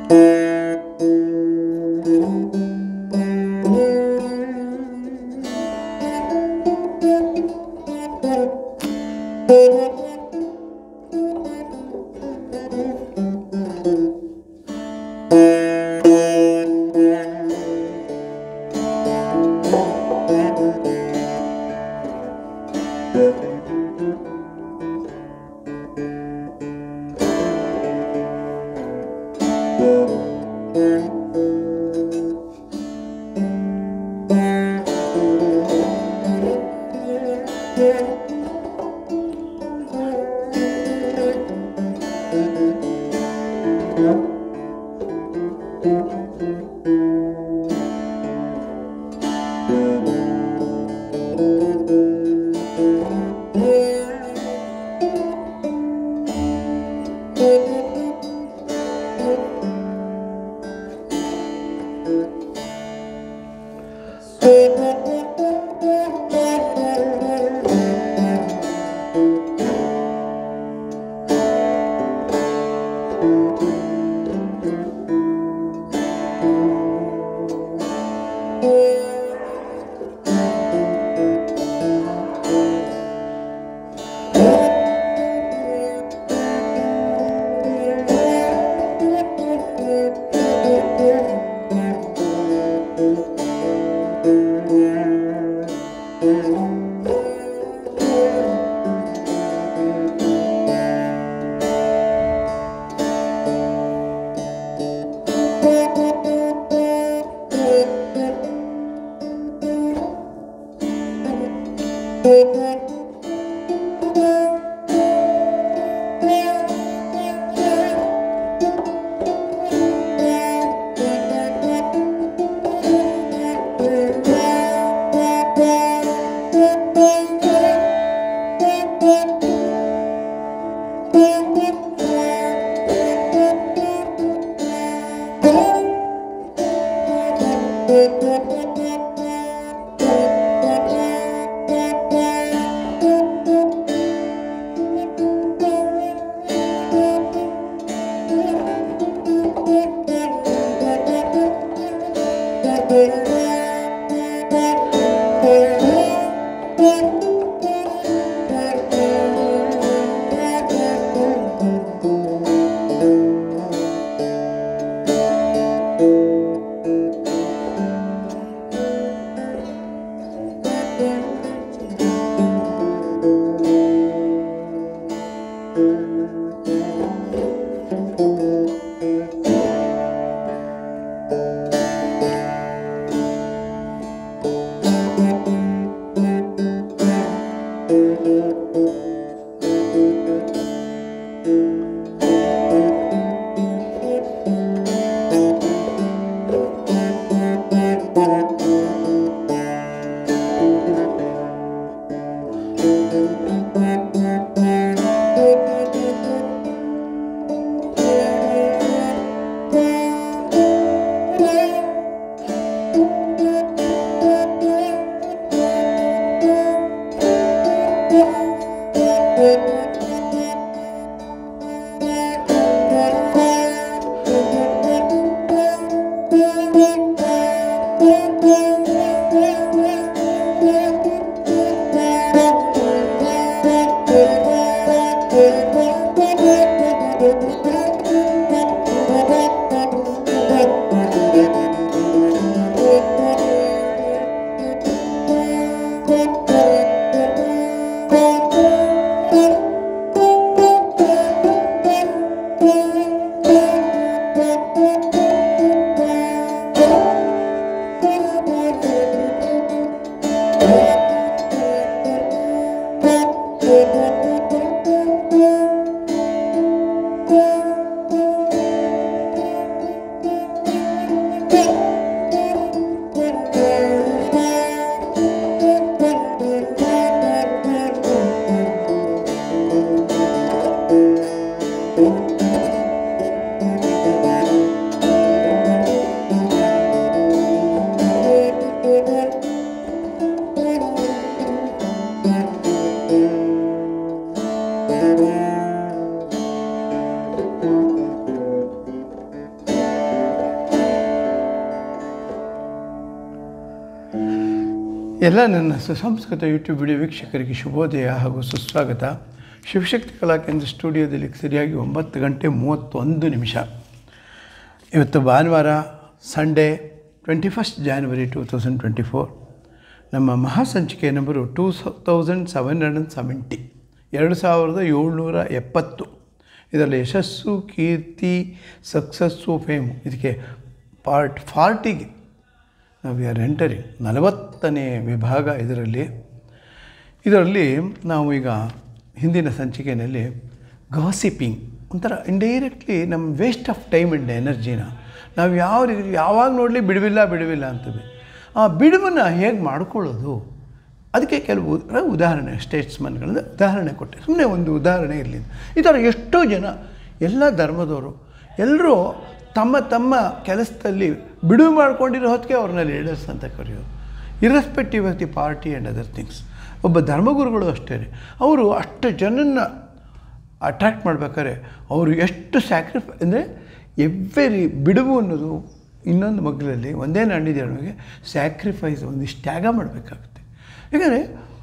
ಿ ಎಲ್ಲ ನನ್ನ ಸುಸಂಸ್ಕೃತ ಯೂಟ್ಯೂಬ್ ವಿಡಿಯೋ ವೀಕ್ಷಕರಿಗೆ ಶುಭೋದಯ ಹಾಗೂ ಸುಸ್ವಾಗತ ಶಿವಶಕ್ತಿ ಕಲಾ ಕೇಂದ್ರ ಸ್ಟುಡಿಯೋದಲ್ಲಿ ಸರಿಯಾಗಿ ಒಂಬತ್ತು ಗಂಟೆ ಮೂವತ್ತೊಂದು ನಿಮಿಷ ಇವತ್ತು ಭಾನುವಾರ Sunday twenty first January two thousand twenty four ನಮ್ಮ ಮಹಾಸಂಚಿಕೆ number two thousand seven hundred and seventy ಎರಡು ಸಾವಿರದ ಏಳ್ನೂರ ಎಪ್ಪತ್ತು ಇದರಲ್ಲಿ ಯಶಸ್ಸು ಕೀರ್ತಿ ಸಕ್ಸಸ್ಸು ಫೇಮು ಇದಕ್ಕೆ ಪಾರ್ಟ್ ಫಾರ್ಟಿಗೆ ನಾವು ವಿ ಆರ್ ಎಂಟರಿಂಗ್ ನಲವತ್ತನೇ ವಿಭಾಗ ಇದರಲ್ಲಿ ಇದರಲ್ಲಿ ನಾವು ಈಗ ಹಿಂದಿನ ಸಂಚಿಕೆಯಲ್ಲಿ ಗಾಸಿಪಿಂಗ್ ಒಂಥರ ಇಂಡೈರೆಕ್ಟ್ಲಿ ನಮ್ಮ ವೇಸ್ಟ್ ಆಫ್ ಟೈಮ್ ಆ್ಯಂಡ್ ಎನರ್ಜಿನ ನಾವು ಯಾವ ರೀತಿ ಯಾವಾಗ ನೋಡಲಿ ಬಿಡುವಿಲ್ಲ ಬಿಡುವಿಲ್ಲ ಅಂತೀವಿ ಆ ಬಿಡುವನ್ನು ಹೇಗೆ ಮಾಡ್ಕೊಳ್ಳೋದು ಅದಕ್ಕೆ ಕೆಲವು ಉದ- ಉದಾಹರಣೆ ಸ್ಟೇಟ್ಸ್ಮನ್ಗಳಿಂದ ಉದಾಹರಣೆ ಕೊಟ್ಟೆ ಸುಮ್ಮನೆ ಒಂದು ಉದಾಹರಣೆ ಇರಲಿ ಈ ಥರ ಎಷ್ಟೋ ಜನ ಎಲ್ಲ ಧರ್ಮದವರು ಎಲ್ಲರೂ ತಮ್ಮ ತಮ್ಮ ಕೆಲಸದಲ್ಲಿ ಬಿಡುವು ಮಾಡ್ಕೊಂಡಿರೋ ಹೊತ್ತಿಗೆ ಅವ್ರನ್ನ ಲೀಡರ್ಸ್ ಅಂತ ಕರೆಯೋದು irrespective of the party and other things ಒಬ್ಬ ಧರ್ಮಗುರುಗಳು ಅಷ್ಟೇ ಅವರು ಅಷ್ಟು ಜನನ್ನ ಅಟ್ರ್ಯಾಕ್ಟ್ ಮಾಡ್ಬೇಕಾದ್ರೆ ಅವರು ಎಷ್ಟು ಸ್ಯಾಕ್ರಿಫೈ ಅಂದರೆ ಎವ್ರಿ ಬಿಡುವು ಅನ್ನೋದು ಇನ್ನೊಂದು ಮಗ್ಲಲ್ಲಿ ಒಂದೇ ನಾಣ್ಯದ ನಮಗೆ ಸ್ಯಾಕ್ರಿಫೈಸ್ ಒಂದಿಷ್ಟು ತ್ಯಾಗ ಮಾಡಬೇಕಾಗುತ್ತೆ ಯಾಕಂದರೆ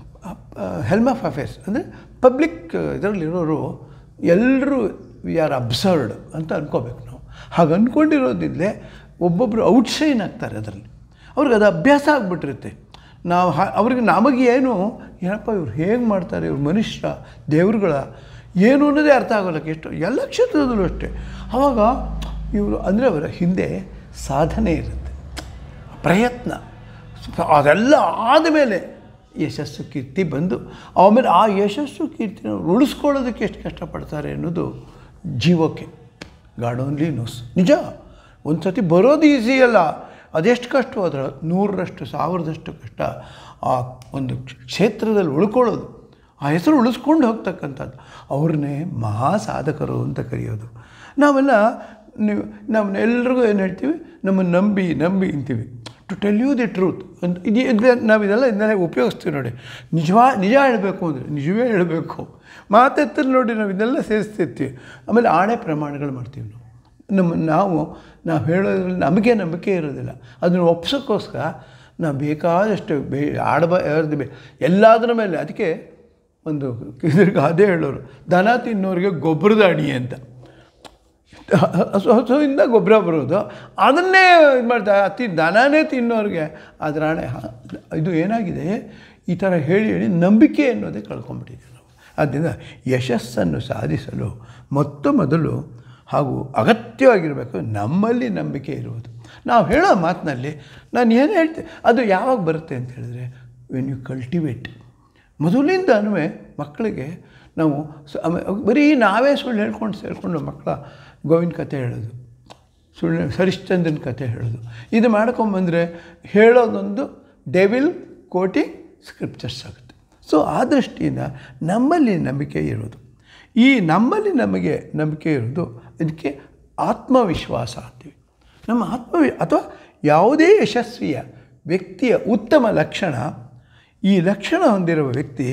ಹೆಲ್ಮ್ ಆಫ್ ಅಫೇರ್ಸ್ ಅಂದರೆ ಪಬ್ಲಿಕ್ ಇದರಲ್ಲಿರೋರು ಎಲ್ಲರೂ ವಿ ಆರ್ ಅಬ್ಸರ್ಡ್ ಅಂತ ಅನ್ಕೋಬೇಕು ನಾವು ಹಾಗೆ ಅಂದ್ಕೊಂಡಿರೋದಿಲ್ಲೇ ಒಬ್ಬೊಬ್ಬರು ಔಟ್ಶೈನ್ ಆಗ್ತಾರೆ ಅದರಲ್ಲಿ ಅವ್ರಿಗೆ ಅದು ಅಭ್ಯಾಸ ಆಗಿಬಿಟ್ಟಿರುತ್ತೆ ನಾವು ಹಾ ಅವ್ರಿಗೆ ನಮಗೆ ಏನು ಏನಪ್ಪ ಇವ್ರು ಹೇಗೆ ಮಾಡ್ತಾರೆ ಇವ್ರು ಮನುಷ್ಯ ದೇವ್ರುಗಳ ಏನು ಅನ್ನೋದೇ ಅರ್ಥ ಆಗೋಲ್ಲಕ್ಕೆ ಎಷ್ಟು ಎಲ್ಲ ಕ್ಷೇತ್ರದಲ್ಲೂ ಅಷ್ಟೇ ಆವಾಗ ಇವರು ಅಂದರೆ ಅವರ ಹಿಂದೆ ಸಾಧನೆ ಇರುತ್ತೆ ಪ್ರಯತ್ನ ಸ- ಅದೆಲ್ಲ ಆದಮೇಲೆ ಯಶಸ್ಸು ಕೀರ್ತಿ ಬಂದು ಆಮೇಲೆ ಆ ಯಶಸ್ಸು ಕೀರ್ತಿನ ಉಳಿಸ್ಕೊಳ್ಳೋದಕ್ಕೆ ಎಷ್ಟು ಕಷ್ಟಪಡ್ತಾರೆ ಅನ್ನೋದು ಜೀವಕ್ಕೆ ಗಾಡ್ ಓನ್ಲಿ ನೋಸ್ ನಿಜ ಒಂದು ಸತಿ ಬರೋದು ಈಸಿ ಅಲ್ಲ ಅದೆಷ್ಟು ಕಷ್ಟ ಅದರ ನೂರರಷ್ಟು ಸಾವಿರದಷ್ಟು ಕಷ್ಟ ಆ ಒಂದು ಕ್ಷೇತ್ರದಲ್ಲಿ ಉಳ್ಕೊಳ್ಳೋದು ಆ ಹೆಸರು ಉಳಿಸ್ಕೊಂಡು ಹೋಗ್ತಕ್ಕಂಥದ್ದು ಅವ್ರನ್ನೇ ಮಹಾ ಸಾಧಕರು ಅಂತ ಕರೆಯೋದು ನಾವೆಲ್ಲ ನೀವು ನಮ್ಮನ್ನ ಎಲ್ರಿಗೂ ಏನು ಹೇಳ್ತೀವಿ ನಮ್ಮನ್ನು ನಂಬಿ ನಂಬಿ ಅಂತೀವಿ to tell you the truth ಅಂತ ಇದು ಇದು ನಾವು ಇದೆಲ್ಲ ಇದನ್ನೆಲ್ಲ ಉಪಯೋಗಿಸ್ತೀವಿ ನೋಡಿ ನಿಜವಾ ನಿಜ ಹೇಳಬೇಕು ಅಂದರೆ ನಿಜವೇ ಹೇಳಬೇಕು ಮಾತೆತ್ತಲ್ಲಿ ನೋಡಿ ನಾವು ಇದೆಲ್ಲ ಸೇರಿಸ್ತಿರ್ತೀವಿ ಆಮೇಲೆ ಆಣೆ ಪ್ರಮಾಣಗಳು ಮಾಡ್ತೀವಿ ನಾವು ನಮ್ಮ ನಾವು ನಾವು ಹೇಳೋದ್ರಲ್ಲಿ ನಮಗೆ ನಂಬಿಕೆ ಇರೋದಿಲ್ಲ ಅದನ್ನು ಒಪ್ಸೋಕ್ಕೋಸ್ಕರ ನಾವು ಬೇಕಾದಷ್ಟು ಬೇ ಆಡಬ ಯಾರ್ದು ಬೇ ಎಲ್ಲದರ ಮೇಲೆ ಅದಕ್ಕೆ ಒಂದು ಇದ್ರಿಗೆ ಅದೇ ಹೇಳೋರು ದನ ತಿನ್ನೋರಿಗೆ ಗೊಬ್ಬರದ ಅಡಿ ಅಂತ ಹಸು ಹಸುವಿಂದ ಗೊಬ್ಬರ ಬರೋದು ಅದನ್ನೇ ಇದು ಮಾಡ್ತಾರೆ ಅತಿ ದನನೇ ತಿನ್ನೋರಿಗೆ ಅದರ ಹಣೆ ಹ- ಇದು ಏನಾಗಿದೆ ಈ ಥರ ಹೇಳಿ ಹೇಳಿ ನಂಬಿಕೆ ಅನ್ನೋದೇ ಕಳ್ಕೊಂಡ್ಬಿಟ್ಟಿದ್ದೀವಿ ನಾವು ಆದ್ದರಿಂದ ಯಶಸ್ಸನ್ನು ಸಾಧಿಸಲು ಮೊತ್ತ ಮೊದಲು ಹಾಗೂ ಅಗತ್ಯವಾಗಿರಬೇಕು ನಮ್ಮಲ್ಲಿ ನಂಬಿಕೆ ಇರುವುದು ನಾವು ಹೇಳೋ ಮಾತಿನಲ್ಲಿ ನಾನು ಏನು ಹೇಳ್ತೀನಿ ಅದು ಯಾವಾಗ ಬರುತ್ತೆ ಅಂತ ಹೇಳಿದ್ರೆ ವೆನ್ ಯು ಕಲ್ಟಿವೇಟ್ ಮೊದಲಿಂದನೂ ಮಕ್ಕಳಿಗೆ ನಾವು ಸ- ಆಮೇ- ಬರೀ ನಾವೇ ಸುಳ್ಳು ಹೇಳ್ಕೊಂಡು ಸೇರಿಕೊಂಡು ಮಕ್ಕಳ ಗೋವಿನ ಕತೆ ಹೇಳೋದು ಸುಳ್ಳು ಸರಿಶ್ಚಂದ್ರನ ಕತೆ ಹೇಳೋದು ಇದು ಮಾಡ್ಕೊಂಬಂದರೆ ಹೇಳೋದೊಂದು ಡೆವಿಲ್ ಕೋಟಿ ಸ್ಕ್ರಿಪ್ಚರ್ಸ್ ಆಗುತ್ತೆ ಸೊ ಆ ದೃಷ್ಟಿಯಿಂದ ನಮ್ಮಲ್ಲಿ ನಂಬಿಕೆ ಇರೋದು ಈ ನಮ್ಮಲ್ಲಿ ನಮಗೆ ನಂಬಿಕೆ ಇರೋದು ಇದಕ್ಕೆ ಆತ್ಮವಿಶ್ವಾಸ ಅಂತೀವಿ ನಮ್ಮ ಆತ್ಮವಿ ಅಥವಾ ಯಾವುದೇ ಯಶಸ್ವಿಯ ವ್ಯಕ್ತಿಯ ಉತ್ತಮ ಲಕ್ಷಣ ಈ ಲಕ್ಷಣ ಹೊಂದಿರುವ ವ್ಯಕ್ತಿ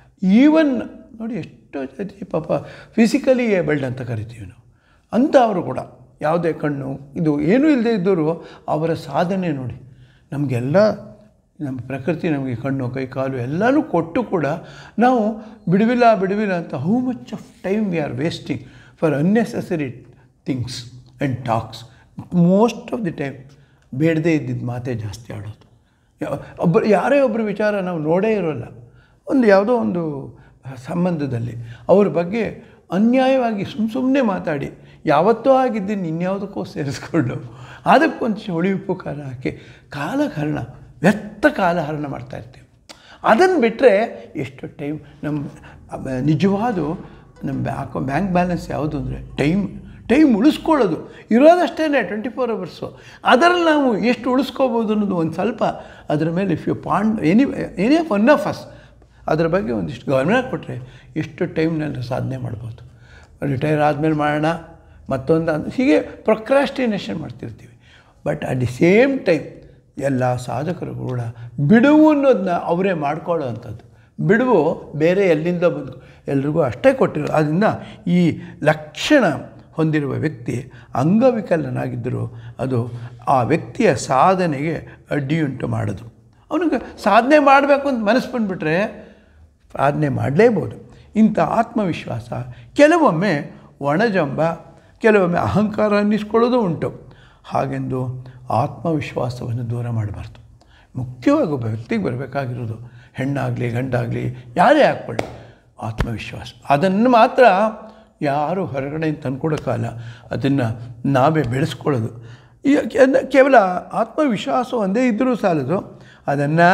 ಈವನ್ ನೋಡಿ ಎಷ್ಟೋ ಜೊತೆ ಪಾಪ ಫಿಸಿಕಲಿ ಏಬಲ್ಡ್ ಅಂತ ಕರಿತೀವಿ ನಾವು ಅಂಥವರು ಕೂಡ ಯಾವುದೇ ಕಣ್ಣು ಇದು ಏನೂ ಇಲ್ಲದೆ ಇದ್ದವರು ಅವರ ಸಾಧನೆ ನೋಡಿ ನಮಗೆಲ್ಲ ನಮ್ಮ ಪ್ರಕೃತಿ ನಮಗೆ ಕಣ್ಣು ಕೈ ಕಾಲು ಎಲ್ಲನೂ ಕೊಟ್ಟು ಕೂಡ ನಾವು ಬಿಡುವಿಲ್ಲ ಬಿಡುವಿಲ್ಲ ಅಂತ how much of time we are wasting for unnecessary things and talks most of the time ಬೇಡದೇ ಇದ್ದಿದ್ದು ಮಾತೇ ಜಾಸ್ತಿ ಆಡೋದು ಯಾ- ಒಬ್ಬರು ಯಾರೇ ಒಬ್ಬರು ವಿಚಾರ ನಾವು ನೋಡೇ ಇರೋಲ್ಲ ಒಂದು ಯಾವುದೋ ಒಂದು ಸಂಬಂಧದಲ್ಲಿ ಅವ್ರ ಬಗ್ಗೆ ಅನ್ಯಾಯವಾಗಿ ಸುಮ್ಮ ಸುಮ್ಮನೆ ಮಾತಾಡಿ ಯಾವತ್ತೋ ಆಗಿದ್ದೀನಿ ಇನ್ಯಾವುದಕ್ಕೋ ಸೇರಿಸ್ಕೊಂಡು ಅದಕ್ಕೊಂದು ಹೊಳಿ ಉಪ್ಪು ಖಾರ ಹಾಕಿ ಕಾಲಹರಣ ವ್ಯರ್ಥ ಕಾಲಹರಣ ಮಾಡ್ತಾ ಇರ್ತೀವಿ ಅದನ್ನು ಬಿಟ್ಟರೆ ಎಷ್ಟು ಟೈಮ್ ನಮ್ಮ ಅಬ- ನಿಜವಾದ ನಮ್ಮ ಬ್ಯಾಕ್ ಬ್ಯಾಂಕ್ ಬ್ಯಾಲೆನ್ಸ್ ಯಾವುದು ಅಂದರೆ ಟೈಮ್ ಟೈಮ್ ಉಳಿಸ್ಕೊಳ್ಳೋದು ಇರೋದಷ್ಟೇ ಟ್ವೆಂಟಿ ಫೋರ್ ಅವರ್ಸು ಅದರಲ್ಲಿ ನಾವು ಎಷ್ಟು ಉಳಿಸ್ಕೋಬೋದು ಅನ್ನೋದು ಒಂದು ಸ್ವಲ್ಪ ಅದರ ಮೇಲೆ if you ponder any any one of us ಅದರ ಬಗ್ಗೆ ಒಂದಿಷ್ಟು ಗಮನ ಕೊಟ್ಟರೆ ಎಷ್ಟು ಟೈಮ್ನಲ್ಲಿ ಸಾಧನೆ ಮಾಡ್ಬೋದು ರಿಟೈರ್ ಆದಮೇಲೆ ಮಾಡೋಣ ಮತ್ತೊಂದು ಅಂತ ಹೀಗೆ ಪ್ರೊಕ್ರಾಸ್ಟಿನೇಷನ್ ಮಾಡ್ತಿರ್ತೀವಿ but at the same time ಎಲ್ಲ ಸಾಧಕರು ಕೂಡ ಬಿಡುವು ಅನ್ನೋದನ್ನ ಅವರೇ ಮಾಡ್ಕೊಳ್ಳೋ ಅಂಥದ್ದು ಬಿಡುವು ಬೇರೆ ಎಲ್ಲಿಂದ ಬಂದು ಎಲ್ರಿಗೂ ಅಷ್ಟೇ ಕೊಟ್ಟಿರೋ ಆದ್ದರಿಂದ ಈ ಲಕ್ಷಣ ಹೊಂದಿರುವ ವ್ಯಕ್ತಿ ಅಂಗವಿಕಲನಾಗಿದ್ದರೂ ಅದು ಆ ವ್ಯಕ್ತಿಯ ಸಾಧನೆಗೆ ಅಡ್ಡಿಯುಂಟು ಮಾಡೋದು ಅವನಿಗೆ ಸಾಧನೆ ಮಾಡಬೇಕು ಅಂತ ಮನಸ್ಸು ಬಂದುಬಿಟ್ರೆ ಸಾಧನೆ ಮಾಡಲೇಬೋದು ಇಂಥ ಆತ್ಮವಿಶ್ವಾಸ ಕೆಲವೊಮ್ಮೆ ಒಣಜಂಬ ಕೆಲವೊಮ್ಮೆ ಅಹಂಕಾರ ಅನ್ನಿಸ್ಕೊಳ್ಳೋದು ಉಂಟು ಹಾಗೆಂದು ಆತ್ಮವಿಶ್ವಾಸವನ್ನು ದೂರ ಮಾಡಬಾರ್ದು ಮುಖ್ಯವಾಗಿ ಒಬ್ಬ ವ್ಯಕ್ತಿಗೆ ಬರಬೇಕಾಗಿರೋದು ಹೆಣ್ಣಾಗಲಿ ಗಂಡಾಗಲಿ ಯಾರೇ ಹಾಕ್ಕೊಳ್ಳಿ ಆತ್ಮವಿಶ್ವಾಸ ಅದನ್ನು ಮಾತ್ರ ಯಾರು ಹೊರಗಡೆಯಿಂದ ತಂದ್ಕೊಡೋಕ್ಕಲ್ಲ ಅದನ್ನು ನಾವೇ ಬೆಳೆಸ್ಕೊಳ್ಳೋದು ಈ ಕೆಲ- ಕೇವಲ ಆತ್ಮವಿಶ್ವಾಸ ಒಂದೇ ಇದ್ದರೂ ಸಾಲದು ಅದನ್ನು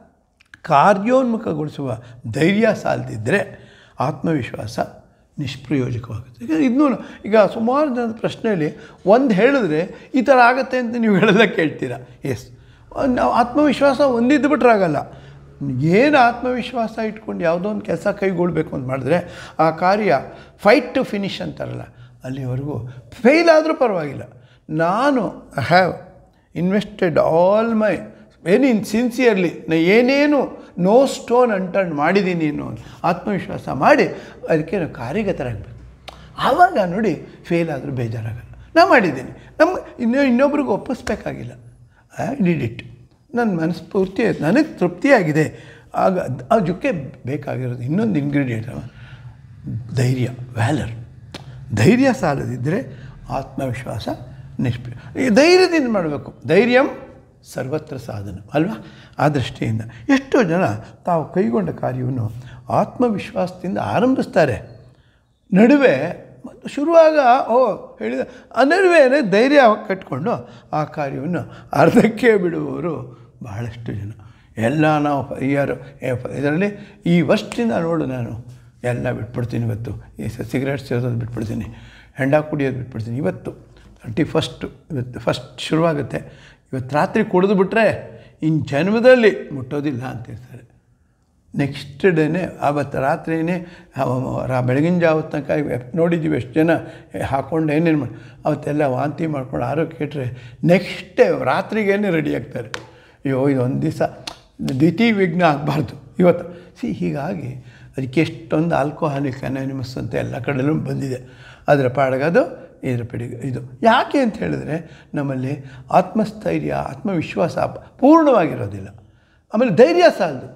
ಕಾರ್ಯೋನ್ಮುಖಗೊಳಿಸುವ ಧೈರ್ಯ ಸಾಲದಿದ್ದರೆ ಆತ್ಮವಿಶ್ವಾಸ ನಿಷ್ಪ್ರಯೋಜಕವಾಗುತ್ತೆ ಈಗ ಇದನ್ನೂ ಈಗ ಸುಮಾರು ಜನದ ಪ್ರಶ್ನೆಯಲ್ಲಿ ಒಂದು ಹೇಳಿದ್ರೆ ಈ ಥರ ಆಗುತ್ತೆ ಅಂತ ನೀವು ಹೇಳೋದ ಕೇಳ್ತೀರಾ ಎಸ್ ನಾವು ಆತ್ಮವಿಶ್ವಾಸ ಒಂದಿದ್ದು ಬಿಟ್ರೆ ಆಗಲ್ಲ ಏನು ಆತ್ಮವಿಶ್ವಾಸ ಇಟ್ಕೊಂಡು ಯಾವುದೋ ಒಂದು ಕೆಲಸ ಕೈಗೊಳ್ಬೇಕು ಅಂತ ಮಾಡಿದ್ರೆ ಆ ಕಾರ್ಯ ಫೈಟ್ ಟು ಫಿನಿಷ್ ಅಂತಾರಲ್ಲ ಅಲ್ಲಿವರೆಗೂ ಫೇಲ್ ಆದರೂ ಪರವಾಗಿಲ್ಲ ನಾನು I have invested all my very sincerely ನಾ ಏನೇನು ನೋ ಸ್ಟೋನ್ ಅಂಟರ್ನ್ ಮಾಡಿದ್ದೀನಿ ಅನ್ನೋ ಒಂದು ಆತ್ಮವಿಶ್ವಾಸ ಮಾಡಿ ಅದಕ್ಕೆ ನಾವು ಕಾರ್ಯಗತರಾಗಬೇಕು ಆವಾಗ ನೋಡಿ ಫೇಲ್ ಆದರೂ ಬೇಜಾರಾಗಲ್ಲ ನಾ ಮಾಡಿದ್ದೀನಿ ನಮ್ಮ ಇನ್ನೂ ಇನ್ನೊಬ್ರಿಗೆ ಒಪ್ಪಿಸ್ಬೇಕಾಗಿಲ್ಲ ಐ ಡಿಡ್ ಇಟ್ ನನ್ನ ಮನಸ್ಫೂರ್ತಿ ನನಗೆ ತೃಪ್ತಿಯಾಗಿದೆ ಆಗ ಅದ್- ಅದಕ್ಕೆ ಬೇಕಾಗಿರೋದು ಇನ್ನೊಂದು ಇಂಗ್ರೀಡಿಯೆಂಟ್ ಧೈರ್ಯ ವ್ಯಾಲರ್ ಧೈರ್ಯ ಸಾಲದಿದ್ದರೆ ಆತ್ಮವಿಶ್ವಾಸ ನಿಷ್ಪ್ರ ಈ ಧೈರ್ಯದಿಂದ ಮಾಡಬೇಕು ಧೈರ್ಯಂ ಸರ್ವತ್ರ ಸಾಧನ ಅಲ್ವಾ ಆ ದೃಷ್ಟಿಯಿಂದ ಎಷ್ಟೋ ಜನ ತಾವು ಕೈಗೊಂಡ ಕಾರ್ಯವನ್ನು ಆತ್ಮವಿಶ್ವಾಸದಿಂದ ಆರಂಭಿಸ್ತಾರೆ ನಡುವೆ ಮತ್ತು ಶುರುವಾಗ ಓ ಹೇಳಿದ ಆ ನಡುವೆ ಧೈರ್ಯ ಕಟ್ಕೊಂಡು ಆ ಕಾರ್ಯವನ್ನು ಅರ್ಧಕ್ಕೆ ಬಿಡುವವರು ಬಹಳಷ್ಟು ಜನ ಎಲ್ಲ ನಾವು ಯಾರು ಇದರಲ್ಲಿ ಈ ವರ್ಷದಿಂದ ನೋಡು ನಾನು ಎಲ್ಲ ಬಿಟ್ಬಿಡ್ತೀನಿ ಇವತ್ತು ಈ ಸಿಗರೇಟ್ ಸೇರೋದು ಬಿಟ್ಬಿಡ್ತೀನಿ ಹೆಂಡ ಕುಡಿಯೋದು ಬಿಟ್ಬಿಡ್ತೀನಿ ಇವತ್ತು ತರ್ಟಿ ಫಸ್ಟು ಇವತ್ತು ಫಸ್ಟ್ ಶುರುವಾಗುತ್ತೆ ಇವತ್ತು ರಾತ್ರಿ ಕುಡಿದು ಬಿಟ್ರೆ ಇನ್ನು ಜನ್ಮದಲ್ಲಿ ಮುಟ್ಟೋದಿಲ್ಲ ಅಂತಿರ್ತಾರೆ ನೆಕ್ಸ್ಟ್ ಡೇನೇ ಆವತ್ತು ರಾತ್ರಿನೇ ರಾ ಬೆಳಗಿನ ಜಾವ ತನಕ ನೋಡಿದ್ದೀವಿ ಎಷ್ಟು ಜನ ಹಾಕ್ಕೊಂಡು ಏನೇನು ಮಾಡಿ ಅವತ್ತೆಲ್ಲ ವಾಂತಿ ಮಾಡ್ಕೊಂಡು ಆರೋಗ್ಯ ಕೆಟ್ಟರೆ ನೆಕ್ಸ್ಟ್ ಡೇ ರಾತ್ರಿಗೇನೆ ರೆಡಿ ಆಗ್ತಾರೆ ಅಯ್ಯೋ ಇದೊಂದು ದಿವಸ ದ್ವಿತೀಯ ವಿಘ್ನ ಆಗಬಾರ್ದು ಇವತ್ತು ಸಿ ಹೀಗಾಗಿ ಅದಕ್ಕೆ ಎಷ್ಟೊಂದು ಆಲ್ಕೋಹಾಲಿಕ್ ಅನಾನಿಮಸ್ ಅಂತ ಎಲ್ಲ ಕಡೆಯಲ್ಲೂ ಬಂದಿದೆ ಅದರ ಪಾಡಗದು ಇದರ ಪಡಿಗೆ ಇದು ಯಾಕೆ ಅಂತ ಹೇಳಿದ್ರೆ ನಮ್ಮಲ್ಲಿ ಆತ್ಮಸ್ಥೈರ್ಯ ಆತ್ಮವಿಶ್ವಾಸ ಪೂರ್ಣವಾಗಿರೋದಿಲ್ಲ ಆಮೇಲೆ ಧೈರ್ಯ ಸಾಲದು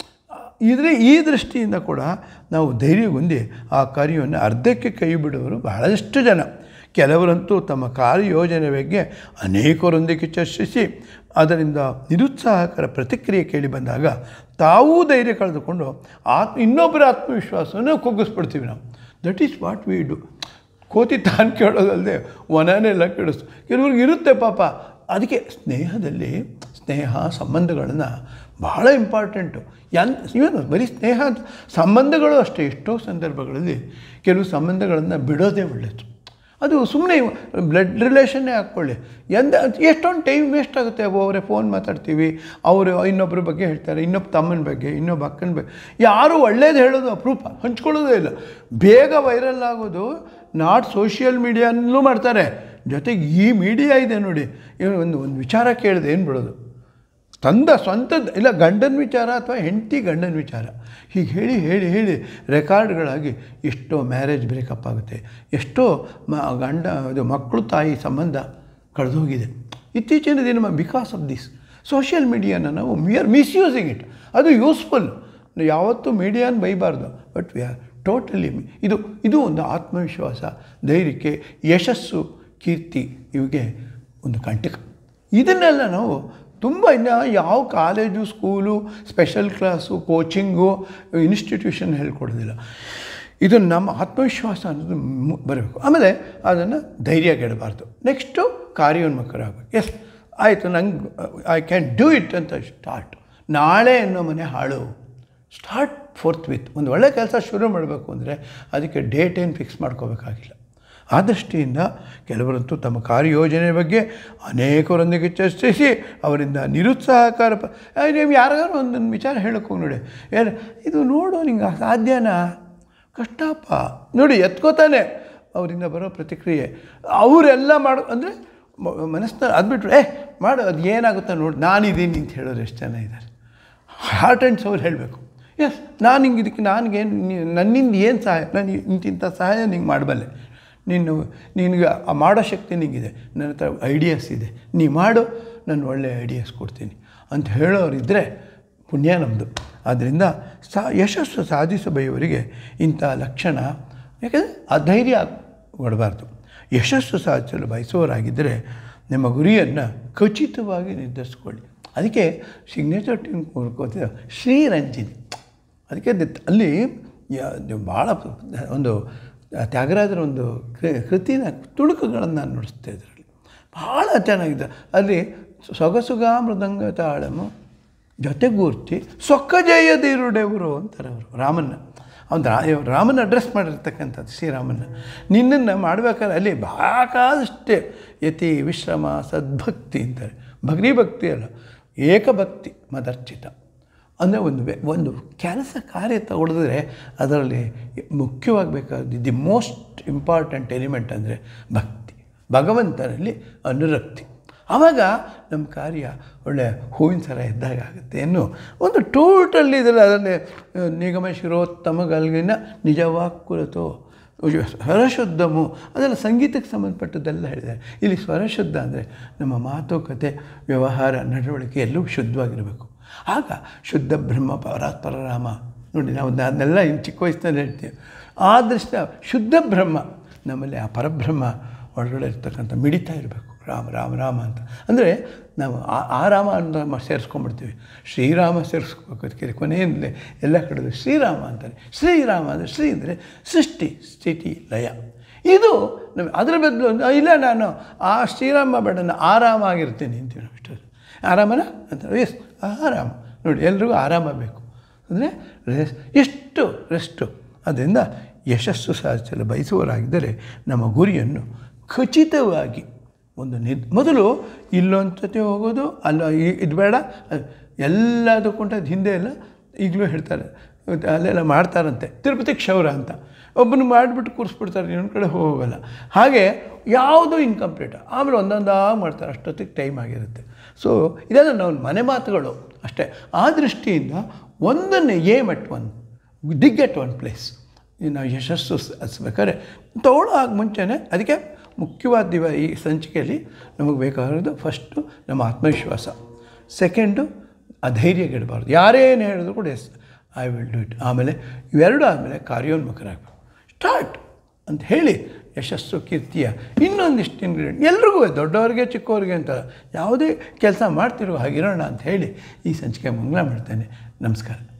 ಇದ್ರೆ ಈ ದೃಷ್ಟಿಯಿಂದ ಕೂಡ ನಾವು ಧೈರ್ಯ ಹೊಂದಿ ಆ ಕಾರ್ಯವನ್ನು ಅರ್ಧಕ್ಕೆ ಕೈ ಬಿಡುವವರು ಬಹಳಷ್ಟು ಜನ ಕೆಲವರಂತೂ ತಮ್ಮ ಕಾರ್ಯಯೋಜನೆ ಬಗ್ಗೆ ಅನೇಕರೊಂದಿಗೆ ಚರ್ಚಿಸಿ ಅದರಿಂದ ನಿರುತ್ಸಾಹಕರ ಪ್ರತಿಕ್ರಿಯೆ ಕೇಳಿ ಬಂದಾಗ ತಾವೂ ಧೈರ್ಯ ಕಳೆದುಕೊಂಡು ಆತ್ಮ ಇನ್ನೊಬ್ಬರ ಆತ್ಮವಿಶ್ವಾಸವನ್ನು ಕುಗ್ಗಿಸ್ಬಿಡ್ತೀವಿ ನಾವು that is what we do ಕೋತಿ ತಾನು ಕೇಳೋದಲ್ಲದೆ ವನನೆಲ್ಲ ಕೇಳಿಸ್ತು ಕೆಲವ್ರಿಗೆ ಇರುತ್ತೆ ಪಾಪ ಅದಕ್ಕೆ ಸ್ನೇಹದಲ್ಲಿ ಸ್ನೇಹ ಸಂಬಂಧಗಳನ್ನು ಬಹಳ ಇಂಪಾರ್ಟೆಂಟು ಎನ್ ಇವನು ಬರೀ ಸ್ನೇಹ ಅಂತ ಸಂಬಂಧಗಳು ಅಷ್ಟೇ ಎಷ್ಟೋ ಸಂದರ್ಭಗಳಲ್ಲಿ ಕೆಲವು ಸಂಬಂಧಗಳನ್ನು ಬಿಡೋದೇ ಒಳ್ಳೆಯದು ಅದು ಸುಮ್ಮನೆ ಬ್ಲಡ್ ರಿಲೇಷನ್ನೇ ಹಾಕ್ಕೊಳ್ಳಿ ಎಂದ ಎಷ್ಟೊಂದು ಟೈಮ್ ವೇಸ್ಟ್ ಆಗುತ್ತೆ ಅವರೇ ಫೋನ್ ಮಾತಾಡ್ತೀವಿ ಅವರು ಇನ್ನೊಬ್ಬರ ಬಗ್ಗೆ ಹೇಳ್ತಾರೆ ಇನ್ನೊಬ್ಬ ತಮ್ಮನ ಬಗ್ಗೆ ಇನ್ನೊಬ್ಬ ಅಕ್ಕನ ಬಗ್ಗೆ ಯಾರೂ ಒಳ್ಳೇದು ಹೇಳೋದು ಅಪರೂಪ ಹಂಚ್ಕೊಳ್ಳೋದೇ ಇಲ್ಲ ಬೇಗ ವೈರಲ್ ಆಗೋದು ನಾಟ್ ಸೋಷಿಯಲ್ ಮೀಡಿಯಾನಲ್ಲೂ ಮಾಡ್ತಾರೆ ಜೊತೆಗೆ ಈ ಮೀಡಿಯಾ ಇದೆ ನೋಡಿ ಇವ್ನು ಒಂದು ಒಂದು ವಿಚಾರ ಕೇಳಿದೆ ಏನು ಬಿಡೋದು ತಂದ ಸ್ವಂತದ ಇಲ್ಲ ಗಂಡನ ವಿಚಾರ ಅಥವಾ ಹೆಂಡತಿ ಗಂಡನ ವಿಚಾರ ಹೀಗೆ ಹೇಳಿ ಹೇಳಿ ಹೇಳಿ ರೆಕಾರ್ಡ್ಗಳಾಗಿ ಎಷ್ಟೋ ಮ್ಯಾರೇಜ್ ಬ್ರೇಕಪ್ ಆಗುತ್ತೆ ಎಷ್ಟೋ ಮ ಗಂಡ ಇದು ಮಕ್ಕಳು ತಾಯಿ ಸಂಬಂಧ ಕಳೆದೋಗಿದೆ ಇತ್ತೀಚಿನ ದಿನ ಬಿಕಾಸ್ ಆಫ್ ದಿಸ್ ಸೋಷಿಯಲ್ ಮೀಡಿಯಾನ ನಾವು ವಿ ಆರ್ ಮಿಸ್ಯೂಸಿಂಗ್ ಇಟ್ ಅದು ಯೂಸ್ಫುಲ್ ಯಾವತ್ತೂ ಮೀಡಿಯಾನ ಬೈಬಾರ್ದು ಬಟ್ ವಿ ಆರ್ ಟೋಟಲಿ ಇದು ಇದು ಒಂದು ಆತ್ಮವಿಶ್ವಾಸ ಧೈರ್ಯಕ್ಕೆ ಯಶಸ್ಸು ಕೀರ್ತಿ ಇವಿಗೆ ಒಂದು ಕಂಟಕ ಇದನ್ನೆಲ್ಲ ನಾವು ತುಂಬ ಇನ್ನು ಯಾವ college school special class coaching institution ಹೇಳ್ಕೊಡೋದಿಲ್ಲ ಇದು ನಮ್ಮ ಆತ್ಮವಿಶ್ವಾಸ ಅನ್ನೋದು ಮು- ಬರಬೇಕು ಆಮೇಲೆ ಅದನ್ನು ಧೈರ್ಯ ಕೆಡಬಾರ್ದು ನೆಕ್ಸ್ಟು ಕಾರ್ಯೋನ್ಮುಖರಾಗಬೇಕು ಎಸ್ ಆಯಿತು ನಂಗೆ ಐ ಕ್ಯಾನ್ ಡೂ ಇಟ್ ಅಂತ ಸ್ಟಾರ್ಟ್ ನಾಳೆ ಅನ್ನೋ ಮನೆ ಹಾಳು ಸ್ಟಾರ್ಟ್ ಫೋರ್ತ್ ವಿತ್ ಒಂದು ಒಳ್ಳೆ ಕೆಲಸ ಶುರು ಮಾಡಬೇಕು ಅಂದರೆ ಅದಕ್ಕೆ ಡೇಟ್ ಏನು ಫಿಕ್ಸ್ ಮಾಡ್ಕೋಬೇಕಾಗಿಲ್ಲ ಆ ದೃಷ್ಟಿಯಿಂದ ಕೆಲವರಂತೂ ತಮ್ಮ ಕಾರ್ಯಯೋಜನೆ ಬಗ್ಗೆ ಅನೇಕರೊಂದಿಗೆ ಚರ್ಚಿಸಿ ಅವರಿಂದ ನಿರುತ್ಸಾಹಕಾರ ಪ ಏ, ನೀವು ಯಾರಿಗಾರು ಒಂದೊಂದು ವಿಚಾರ ಹೇಳಕ್ಕೆ ಹೋಗಿ ನೋಡಿ ಏನು ಇದು ನೋಡು ನಿಂಗೆ ಸಾಧ್ಯನಾ ಕಷ್ಟಪ್ಪ ನೋಡಿ ಎತ್ಕೋತಾನೆ ಅವರಿಂದ ಬರೋ ಪ್ರತಿಕ್ರಿಯೆ ಅವರೆಲ್ಲ ಮಾಡೋ ಅಂದರೆ ಮನಸ್ಸಿನ ಅದು ಬಿಟ್ಟರು ಏ ಮಾಡು ಅದು ಏನಾಗುತ್ತೋ ನೋಡಿ ನಾನಿದ್ದೀನಿ ಅಂತ ಹೇಳೋರು ಎಷ್ಟು ಜನ ಇದ್ದಾರೆ ಹಾರ್ಟ್ ಆ್ಯಂಡ್ ಸೌಲ್ ಹೇಳಬೇಕು ಎಸ್ ನಾನು ಹಿಂಗೆ ಇದಕ್ಕೆ ನನಗೇನು ನನ್ನಿಂದ ಏನು ಸಹಾಯ ನಾನು ಇಂತಿಂಥ ಸಹಾಯ ನಿಂಗೆ ಮಾಡಬಲ್ಲೆ ನೀನು ನಿನಗೆ ಆ ಮಾಡೋ ಶಕ್ತಿ ನಿಂಗಿದೆ ನನ್ನ ಹತ್ರ ಐಡಿಯಾಸ್ ಇದೆ ನೀ ಮಾಡು ನಾನು ಒಳ್ಳೆ ಐಡಿಯಾಸ್ ಕೊಡ್ತೀನಿ ಅಂತ ಹೇಳೋರಿದ್ದರೆ ಪುಣ್ಯ ನಮ್ಮದು ಆದ್ದರಿಂದ ಸಾ ಯಶಸ್ಸು ಸಾಧಿಸಬಯವರಿಗೆ ಇಂಥ ಲಕ್ಷಣ ಯಾಕಂದರೆ ಅಧೈರ್ಯ ಕೊಡಬಾರ್ದು ಯಶಸ್ಸು ಸಾಧಿಸಲು ಬಯಸುವವರಾಗಿದ್ದರೆ ನಿಮ್ಮ ಗುರಿಯನ್ನು ಖಚಿತವಾಗಿ ನಿರ್ಧರಿಸ್ಕೊಳ್ಳಿ ಅದಕ್ಕೆ ಸಿಗ್ನೇಚರ್ ಟೀಮ್ ಕೋರ್ಕೋತಿದ್ದ ಶ್ರೀರಂಜಿನಿ ಅದಕ್ಕೆ ದ- ಅಲ್ಲಿ ಯ- ಇದು ಭಾಳ ಒಂದು ತ್ಯಾಗರಾಜರ ಒಂದು ಕೃ- ಕೃತಿನ ತುಣುಕುಗಳನ್ನು ನಾನು ನುಡಿಸ್ತಾ ಇದರಲ್ಲಿ ಭಾಳ ಚೆನ್ನಾಗಿದೆ ಅಲ್ಲಿ ಸೊಗಸುಗ ಮೃದಂಗ ತಾಳಮು ಜೊತೆಗೂರ್ತಿ ಸೊಕ್ಕಜಯದಿರುಡೆವರು ಅಂತಾರೆ ಅವರು ರಾಮನ್ನ ಅವ್ನು ರಾ ರಾಮನ ಅಡ್ರೆಸ್ ಮಾಡಿರ್ತಕ್ಕಂಥದ್ದು ಶ್ರೀರಾಮನ ನಿನ್ನನ್ನು ಮಾಡಬೇಕಾದ್ರೆ ಅಲ್ಲಿ ಬೇಕಾದಷ್ಟೇ ಯತಿ ವಿಶ್ರಮ ಸದ್ಭಕ್ತಿ ಅಂತಾರೆ ಭಗ್ನಿ ಭಕ್ತಿ ಅಲ್ಲ ಏಕಭಕ್ತಿ ಮದರ್ಚಿತ ಅಂದರೆ ಒಂದು ವ್ಯ- ಒಂದು ಕೆಲಸ ಕಾರ್ಯ ತಗೊಳಿದ್ರೆ ಅದರಲ್ಲಿ ಮುಖ್ಯವಾಗಿ ಬೇಕಾದ ದಿ ಮೋಸ್ಟ್ ಇಂಪಾರ್ಟೆಂಟ್ ಎಲಿಮೆಂಟ್ ಅಂದರೆ ಭಕ್ತಿ ಭಗವಂತನಲ್ಲಿ ಅನುರಕ್ತಿ ಆವಾಗ ನಮ್ಮ ಕಾರ್ಯ ಒಳ್ಳೆಯ ಹೂವಿನ ಸರ ಇದ್ದಾಗ ಆಗುತ್ತೆ ಇನ್ನು ಒಂದು ಟೋಟಲ್ ಇದೆಲ್ಲ ಅದನ್ನೇ ಆ, ನಿಗಮ ಶಿರೋತ್ತಮಗಲ್ಗಿನ ನಿಜವಾಗ್ ಕುರಿತು ಸ್ವರಶುದ್ಧಮು ಅದೆಲ್ಲ ಸಂಗೀತಕ್ಕೆ ಸಂಬಂಧಪಟ್ಟದ್ದೆಲ್ಲ ಹೇಳಿದ್ದಾರೆ ಇಲ್ಲಿ ಸ್ವರಶುದ್ಧ ಅಂದರೆ ನಮ್ಮ ಮಾತುಕತೆ ವ್ಯವಹಾರ ನಡವಳಿಕೆ ಎಲ್ಲವೂ ಶುದ್ಧವಾಗಿರಬೇಕು ಆಗ ಶುದ್ಧ ಬ್ರಹ್ಮ ಪರಾತ್ಪರರಾಮ ನೋಡಿ ನಾವು ಅದನ್ನೆಲ್ಲ ಇನ್ನು ಚಿಕ್ಕ ವಯಸ್ಸಿನಲ್ಲಿ ಹೇಳ್ತೀವಿ ಆ ದೃಷ್ಟಿ ಶುದ್ಧ ಬ್ರಹ್ಮ ನಮ್ಮಲ್ಲಿ ಆ ಪರಬ್ರಹ್ಮ ಒಳಗಡೆ ಇರ್ತಕ್ಕಂಥ ಮಿಡಿತಾ ಇರಬೇಕು ರಾಮ ರಾಮ ರಾಮ ಅಂತ ಅಂದರೆ ನಾವು ಆ ಆ ರಾಮ ಅಂತ ಮ- ಸೇರಿಸ್ಕೊಂಡ್ಬಿಡ್ತೀವಿ ಶ್ರೀರಾಮ ಸೇರಿಸ್ಕೋಬೇಕು ಅದಕ್ಕೆ ಕೊನೆಯಲ್ಲಿ ಎಲ್ಲ ಕಡೆದು ಶ್ರೀರಾಮ ಅಂತಾರೆ ಶ್ರೀರಾಮ ಅಂದರೆ ಶ್ರೀ ಅಂದರೆ ಸೃಷ್ಟಿ ಸ್ಥಿತಿ ಲಯ ಇದು ನಮ್ಮ ಅದರ ಬದಲು ಒಂದು, ಇಲ್ಲ ನಾನು ಆ ಶ್ರೀರಾಮ ಬೇಡ ನಾನು ಆರಾಮ ಆಗಿರ್ತೀನಿ ಅಂತೀವಿ ನಾವು ಇಷ್ಟು ಆರಾಮನ ಅಂತ ಎಸ್ ಆರಾಮ ನೋಡಿ ಎಲ್ರಿಗೂ ಆರಾಮ ಬೇಕು ಅಂದರೆ ರೆಸ್ ಎಷ್ಟು ರೆಸ್ಟು ಅದರಿಂದ ಯಶಸ್ಸು ಸಾಧಿಸಲು ಬಯಸುವವರಾಗಿದ್ದರೆ ನಮ್ಮ ಗುರಿಯನ್ನು ಖಚಿತವಾಗಿ ಒಂದು ನಿದ್ ಮೊದಲು ಇಲ್ಲೊಂದು ಸತಿ ಹೋಗೋದು ಅಲ್ಲ ಇ- ಇದು ಬೇಡ ಅದ್- ಎಲ್ಲದಕ್ಕೂ ಅದು ಹಿಂದೆ ಎಲ್ಲ ಈಗಲೂ ಹೇಳ್ತಾರೆ ಮತ್ತೆ ಅಲ್ಲೆಲ್ಲ ಮಾಡ್ತಾರಂತೆ ತಿರುಪತಿ ಕ್ಷೌರ ಅಂತ ಒಬ್ಬನು ಮಾಡಿಬಿಟ್ಟು ಕೂರಿಸ್ಬಿಡ್ತಾರೆ ಇನ್ನೊಂದು ಕಡೆ ಹೋಗಲ್ಲ ಹಾಗೆ ಯಾವುದೂ ಇನ್ಕಂಪ್ಲೀಟ್ ಆಮೇಲೆ ಒಂದೊಂದಾಗಿ ಮಾಡ್ತಾರೆ ಅಷ್ಟೊತ್ತಿಗೆ ಟೈಮ್ ಆಗಿರುತ್ತೆ ಸೊ ಇದೆಲ್ಲ ನಾವು ಮನೆ ಮಾತುಗಳು ಅಷ್ಟೇ ಆ ದೃಷ್ಟಿಯಿಂದ ಒಂದನ್ನೇ aim at one dig at one place ನಾವು ಯಶಸ್ಸು ಹಸ್ಬೇಕಾದ್ರೆ ತಗೊಳ್ಳೋ ಆಗ ಮುಂಚೆನೇ ಅದಕ್ಕೆ ಮುಖ್ಯವಾದ ದಿವ ಈ ಸಂಚಿಕೆಯಲ್ಲಿ ನಮಗೆ ಬೇಕಾಗಿರೋದು ಫಸ್ಟು ನಮ್ಮ ಆತ್ಮವಿಶ್ವಾಸ ಸೆಕೆಂಡು ಅಧೈರ್ಯಗೆಡಬಾರ್ದು ಯಾರೇನು ಹೇಳಿದ್ರು ಕೂಡ yes I will do it ಆಮೇಲೆ ಇವೆರಡು ಆದಮೇಲೆ ಕಾರ್ಯೋನ್ಮುಖರಾಗಬೇಕು ಸ್ಟಾರ್ಟ್ ಅಂತ ಹೇಳಿ ಯಶಸ್ಸು ಕೀರ್ತಿಯ ಇನ್ನೊಂದಿಷ್ಟು ಇಂಗ್ರೀಡಿಯೆಂಟ್ ಎಲ್ರಿಗೂ ದೊಡ್ಡವ್ರಿಗೆ ಚಿಕ್ಕವ್ರಿಗೆ ಅಂತ ಯಾವುದೇ ಕೆಲಸ ಮಾಡ್ತಿರೋ ಹಾಗಿರೋಣ ಅಂತ ಹೇಳಿ ಈ ಸಂಚಿಕೆ ಮಂಗಳ ಮಾಡ್ತೇನೆ ನಮಸ್ಕಾರ